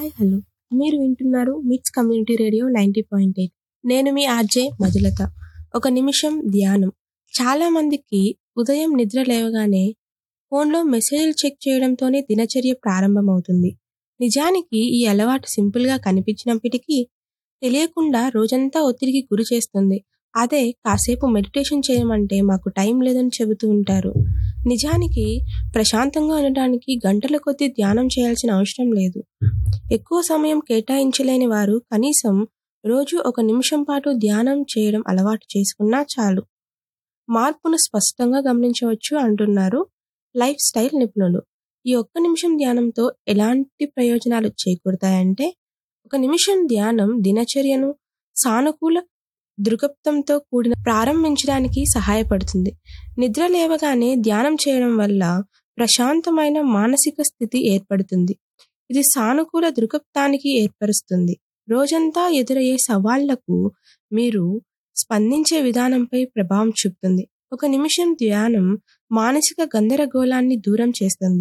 Hi hello మీరు వింటున్నారు MITS community radio ninety point eight నేను మీ ఆర్జే మధులత ఒక నిమిషం ధ్యానం చాలా మందికి ఉదయం నిద్ర లేవగానే ఫోన్లో మెసేజ్లు చెక్ చేయడంతోనే దినచర్య ప్రారంభమవుతుంది నిజానికి ఈ అలవాటు సింపుల్గా కనిపించినప్పటికీ తెలియకుండా రోజంతా ఒత్తిడికి గురి చేస్తుంది అదే కాసేపు మెడిటేషన్ చేయమంటే మాకు టైం లేదని చెబుతూ ఉంటారు నిజానికి ప్రశాంతంగా ఉండటానికి గంటల కొద్దీ ధ్యానం చేయాల్సిన అవసరం లేదు ఎక్కువ సమయం కేటాయించలేని వారు కనీసం రోజు ఒక నిమిషం పాటు ధ్యానం చేయడం అలవాటు చేసుకున్నా చాలు మార్పును స్పష్టంగా గమనించవచ్చు అంటున్నారు లైఫ్ స్టైల్ నిపుణులు ఈ ఒక్క నిమిషం ధ్యానంతో ఎలాంటి ప్రయోజనాలు చేకూరుతాయంటే ఒక నిమిషం ధ్యానం దినచర్యను సానుకూల దృగప్తంతో కూడిన ప్రారంభించడానికి సహాయపడుతుంది నిద్ర లేవగానే ధ్యానం చేయడం వల్ల ప్రశాంతమైన మానసిక స్థితి ఏర్పడుతుంది ఇది సానుకూల దృగప్తానికి ఏర్పరుస్తుంది రోజంతా ఎదురయ్యే సవాళ్లకు మీరు స్పందించే విధానంపై ప్రభావం చూపుతుంది ఒక నిమిషం ధ్యానం మానసిక గందరగోళాన్ని దూరం చేస్తుంది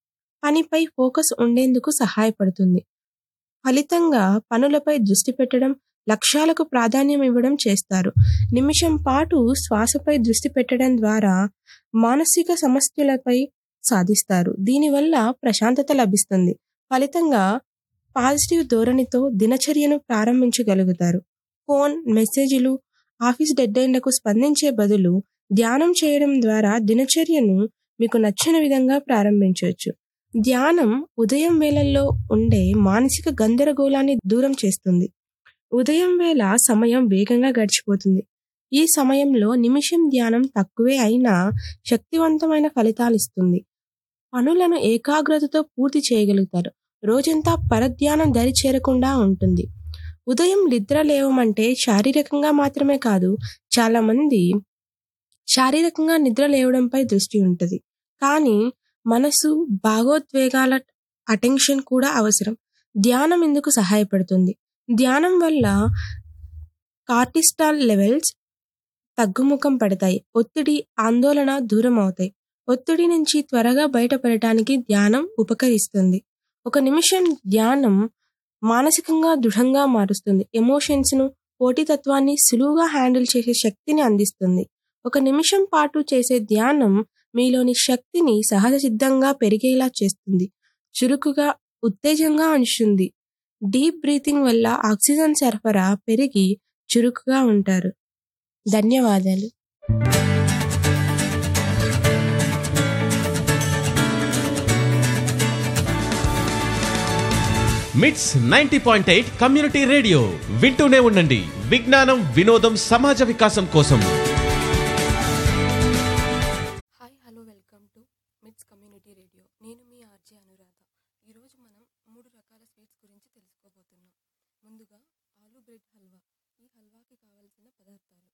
పనిపై ఫోకస్ ఉండేందుకు సహాయపడుతుంది ఫలితంగా పనులపై దృష్టి పెట్టడం లక్ష్యాలకు ప్రాధాన్యం ఇవ్వడం చేస్తారు నిమిషం పాటు శ్వాసపై దృష్టి పెట్టడం ద్వారా మానసిక సమస్యలపై సాధిస్తారు దీనివల్ల ప్రశాంతత లభిస్తుంది ఫలితంగా పాజిటివ్ ధోరణితో దినచర్యను ప్రారంభించగలుగుతారు ఫోన్ మెసేజ్లు ఆఫీస్ డెడ్లైన్లకు స్పందించే బదులు ధ్యానం చేయడం ద్వారా దినచర్యను మీకు నచ్చిన విధంగా ప్రారంభించవచ్చు ధ్యానం ఉదయం వేళల్లో ఉండే మానసిక గందరగోళాన్ని దూరం చేస్తుంది ఉదయం వేళ సమయం వేగంగా గడిచిపోతుంది ఈ సమయంలో నిమిషం ధ్యానం తక్కువే అయినా శక్తివంతమైన ఫలితాలు ఇస్తుంది పనులను ఏకాగ్రతతో పూర్తి చేయగలుగుతారు రోజంతా పరధ్యానం దరి చేరకుండా ఉంటుంది ఉదయం నిద్ర లేవమంటే శారీరకంగా మాత్రమే కాదు చాలామంది శారీరకంగా నిద్ర లేవడంపై దృష్టి ఉంటుంది కానీ మనసు భాగోద్వేగాల అటెన్షన్ కూడా అవసరం ధ్యానం ఇందుకు సహాయపడుతుంది ధ్యానం వల్ల కార్టిస్టాల్ లెవెల్స్ తగ్గుముఖం పడతాయి ఒత్తిడి ఆందోళన దూరం అవుతాయి ఒత్తిడి నుంచి త్వరగా బయటపడటానికి ధ్యానం ఉపకరిస్తుంది ఒక నిమిషం ధ్యానం మానసికంగా దృఢంగా మారుస్తుంది ఎమోషన్స్ను పోటీతత్వాన్ని సులువుగా హ్యాండిల్ చేసే శక్తిని అందిస్తుంది ఒక నిమిషం పాటు చేసే ధ్యానం మీలోని శక్తిని సహజ సిద్ధంగా పెరిగేలా చేస్తుంది చురుకుగా ఉత్తేజంగా ఉంచుతుంది డీప్ బ్రీతింగ్ వల్ల ఆక్సిజన్ సరఫరా పెరిగి చురుకుగా ఉంటారు ధన్యవాదాలు MITS ninety point eight community radio వింటూనే ఉండండి విజ్ఞానం వినోదం సమాజ వికాసం కోసం hi hello welcome to MITS community radio నేను మీ ఆర్జే అనురాధ ఈరోజు మనం మూడు రకాల స్వీట్స్ గురించి తెలుసుకోబోతున్నాం ముందుగా ఆలూ బ్రెడ్ హల్వా ఈ హల్వాకి కావలసిన పదార్థాలు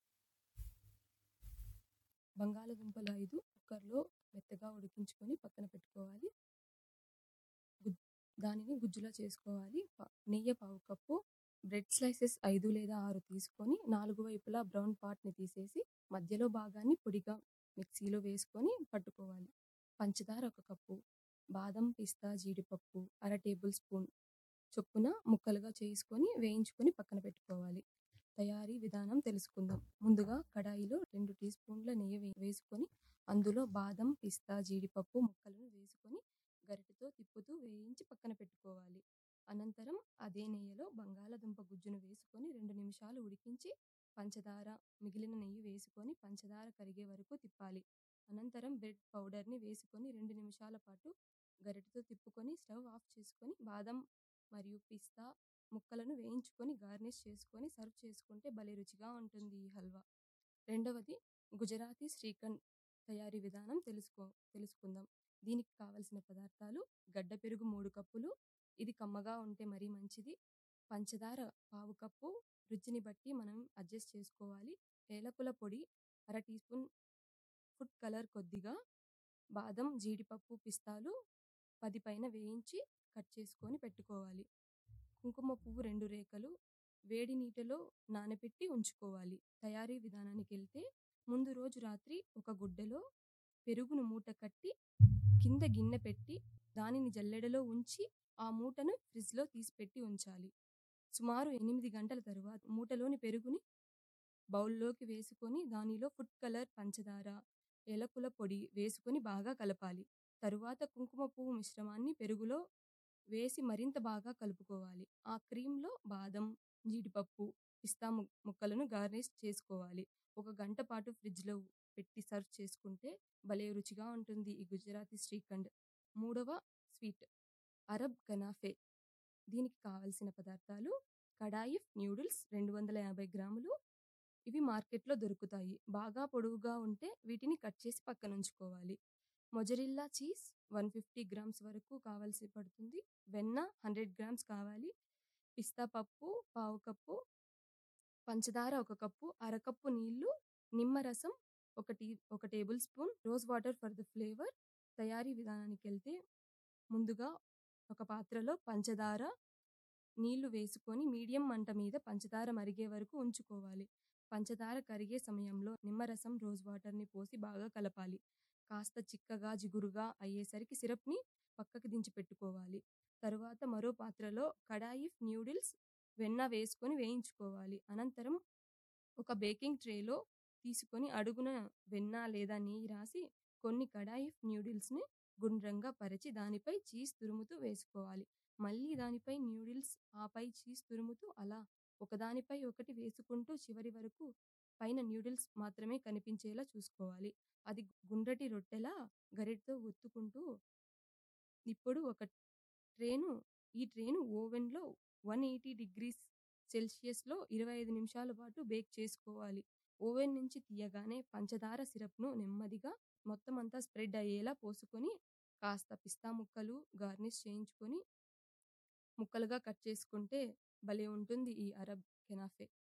బంగాళదుంపలు ఐదు కుక్కర్లో మెత్తగా ఉడికించుకొని పక్కన పెట్టుకోవాలి గుజ్ దానిని గుజ్జులా చేసుకోవాలి ప- నెయ్యి పావు కప్పు బ్రెడ్ స్లైసెస్ ఐదు లేదా ఆరు తీసుకొని నాలుగు వైపులా బ్రౌన్ పార్ట్ని తీసేసి మధ్యలో భాగాన్ని పొడిగా మిక్సీలో వేసుకొని పట్టుకోవాలి పంచదార ఒక కప్పు బాదం పిస్తా జీడిపప్పు అర టేబుల్ స్పూన్ చొప్పున ముక్కలుగా చేసుకొని వేయించుకొని పక్కన పెట్టుకోవాలి తయారీ విధానం తెలుసుకుందాం ముందుగా కడాయిలో రెండు టీ స్పూన్ల నెయ్యి వే- వేసుకొని అందులో బాదం పిస్తా జీడిపప్పు ముక్కలను వేసుకొని గరిటెతో తిప్పుతూ వేయించి పక్కన పెట్టుకోవాలి అనంతరం అదే నెయ్యిలో బంగాళదుంప గుజ్జును వేసుకొని రెండు నిమిషాలు ఉడికించి పంచదార మిగిలిన నెయ్యి వేసుకొని పంచదార కరిగే వరకు తిప్పాలి అనంతరం బ్రెడ్ పౌడర్ని వేసుకొని రెండు నిమిషాల పాటు గరిటెతో తిప్పుకొని స్టవ్ ఆఫ్ చేసుకొని బాదం మరియు పిస్తా ముక్కలను వేయించుకొని గార్నిష్ చేసుకొని సర్వ్ చేసుకుంటే భలే రుచిగా ఉంటుంది ఈ హల్వా రెండవది గుజరాతీ శ్రీఖండ్ తయారీ విధానం తెలుసుకో తెలుసుకుందాం దీనికి కావలసిన పదార్థాలు గడ్డ పెరుగు మూడు కప్పులు ఇది కమ్మగా ఉంటే మరీ మంచిది పంచదార పావు కప్పు రుచిని బట్టి మనం అడ్జస్ట్ చేసుకోవాలి ఏలకుల పొడి అర టీ స్పూన్ ఫుడ్ కలర్ కొద్దిగా బాదం జీడిపప్పు పిస్తాలు పది పైన వేయించి కట్ చేసుకొని పెట్టుకోవాలి కుంకుమ పువ్వు రెండు రేఖలు వేడి నీటిలో నానబెట్టి ఉంచుకోవాలి తయారీ విధానానికి వెళ్తే ముందు రోజు రాత్రి ఒక గుడ్డలో పెరుగును మూట కట్టి కింద గిన్నె పెట్టి దానిని జల్లెడలో ఉంచి ఆ మూటను ఫ్రిడ్జ్‌లో తీసిపెట్టి ఉంచాలి. సుమారు 8 గంటల తరువాత మూటలోని పెరుగుని బౌల్‌లోకి వేసుకొని దానిలో ఫుడ్ కలర్, పంచదార, ఏలకుల పొడి వేసుకొని బాగా కలపాలి. తరువాత కుంకుమ పువ్వు మిశ్రమాన్ని పెరుగులో వేసి మరింత బాగా కలుపుకోవాలి. ఆ క్రీమ్‌లో బాదం, జీడిపప్పు, పిస్తా ము ముక్కలను గార్నిష్ చేసుకోవాలి. ఒక గంట పాటు ఫ్రిడ్జ్‌లో పెట్టి సర్వ్ చేసుకుంటే భలే రుచిగా ఉంటుంది ఈ గుజరాతీ శ్రీఖండ్. మూడవ స్వీట్ అరబ్ కనాఫే. దీనికి కావలసిన పదార్థాలు కడాయిఫ్ న్యూడిల్స్ 250 గ్రాములు. ఇవి మార్కెట్‌లో దొరుకుతాయి. బాగా పొడవుగా ఉంటే వీటిని కట్ చేసి పక్కనుంచుకోవాలి. మొజరెల్లా చీజ్ 150 గ్రామ్స్ వరకు కావాల్సి పడుతుంది. వెన్న 100 గ్రామ్స్ కావాలి. పిస్తా పప్పు పావు కప్పు, పంచదార ఒక కప్పు, అరకప్పు నీళ్లు, నిమ్మరసం ఒక టీ ఒక tablespoon, rose water for the flavour. తయారీ విధానానికెళ్తే ముందుగా ఒక పాత్రలో పంచదార, నీళ్లు వేసుకొని మీడియం మంట మీద పంచదార మరిగే వరకు ఉంచుకోవాలి. పంచదార కరిగే సమయంలో నిమ్మరసం, రోజ్ వాటర్‌ని పోసి బాగా కలపాలి. కాస్త చిక్కగా, జిగురుగా అయ్యేసరికి సిరప్‌ని పక్కకి దించి పెట్టుకోవాలి. తరువాత మరో పాత్రలో కడాయిఫ్ న్యూడిల్స్, వెన్న వేసుకొని వేయించుకోవాలి. అనంతరం ఒక బేకింగ్ ట్రేలో తీసుకొని అడుగున వెన్న లేదా నెయ్యి రాసి కొన్ని కడాయిఫ్ న్యూడిల్స్‌ని గుండ్రంగా పరచి దానిపై చీజ్ తురుముతూ వేసుకోవాలి. మళ్ళీ దానిపై న్యూడిల్స్, ఆపై చీజ్ తురుముతూ అలా ఒకదానిపై ఒకటి వేసుకుంటూ చివరి వరకు పైన న్యూడిల్స్ మాత్రమే కనిపించేలా చూసుకోవాలి. అది గుండ్రటి రొట్టెలా గరిటెతో ఒత్తుకుంటూ ఇప్పుడు ఒక ట్రేను ఈ ట్రేను ఓవెన్‌లో 180 డిగ్రీస్ సెల్సియస్‌లో 25 నిమిషాల పాటు బేక్ చేసుకోవాలి. ఓవెన్ నుంచి తీయగానే పంచదార సిరప్‌ను నెమ్మదిగా మొత్తమంతా స్ప్రెడ్ అయ్యేలా పోసుకొని కాస్త పిస్తా ముక్కలు గార్నిష్ చేయించుకొని ముక్కలుగా కట్ చేసుకుంటే భలే ఉంటుంది ఈ అరబ్ కెనాఫే.